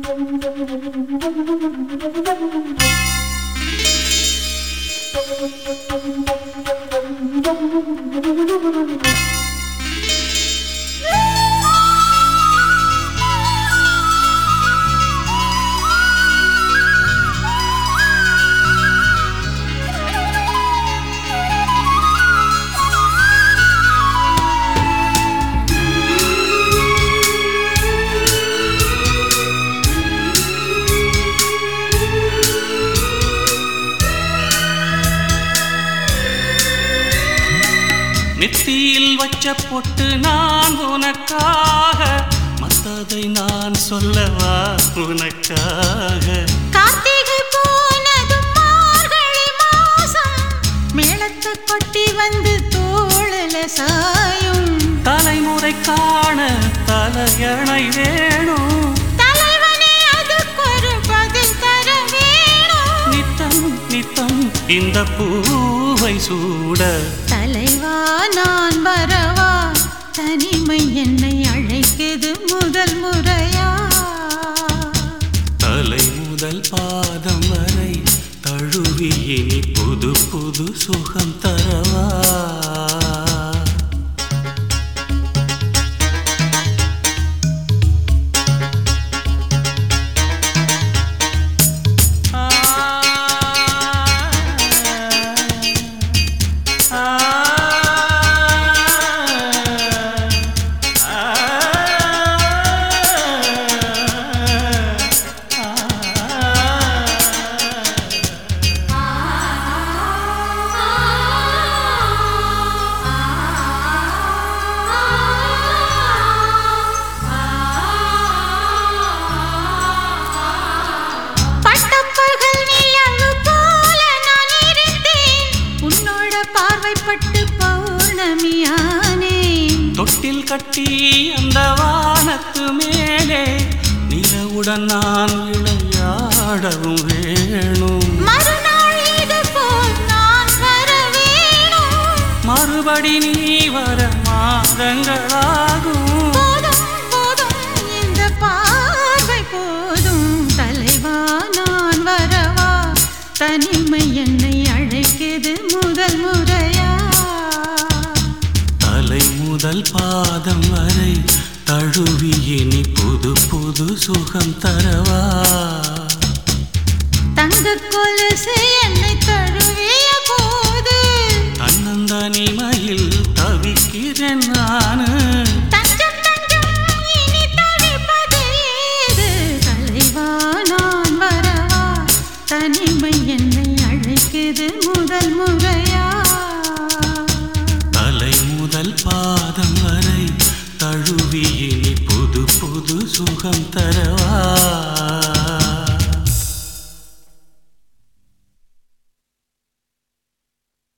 நெத்தியில் வச்ச பொட்டு நான் உனக்காக மத்ததை நான் சொல்லவா உனக்காக கார்த்திகை போனதும் மார்கழி மாசம் மேளத்தை கொட்டி வந்து தோழல சாயும் தலைமுறை காண தலையணை வேணும் தலைவனே அதுக்கொரு பதில் தர வேணும் நித்தம் நித்தம் இந்த பூவை சூட தலைவா நான் வரவா தனிமை என்னை அழைக்குது முதல் முறையா தலை முதல் பாதம் வரை தழுவி இனி புது புது சுகம் தரவா ஆ, ஆ, பட்டப்பகல் நிலவு போல நான் இருந்தேன் உன்னோட பார்வைப்பட்டு பௌர்ணமியானேன் தொட்டில் கட்டி அந்த வானத்து மேலே நிலவுடன் நான் விளையாடவும் வேணும் மறுநாள் இது போல் நான் வர வேணும் மறுபடி நீ வர மாதங்களாகும் போதும் போதும் இந்த பார்வை போதும் தலைவா நான் வரவா தனிமை என்னை அழைக்குது முதல் முறையா தலை முதல் பாதம் வரை தழுவி இனி புது புது சுகம் தரவா தங்க கொலுசு என்னை தழுவிய போது தன்னந்தனிமையில் தவிக்கிறேன் நானு தஞ்சம் தஞ்சம் இனி தவிப்பது ஏது தலைவா நான் வரவா தனிமை என்னை அழைக்குது முதல் முறையா தலை முதல் பாதம் வரை தழுவி இனி புது புது சுகம் தரவா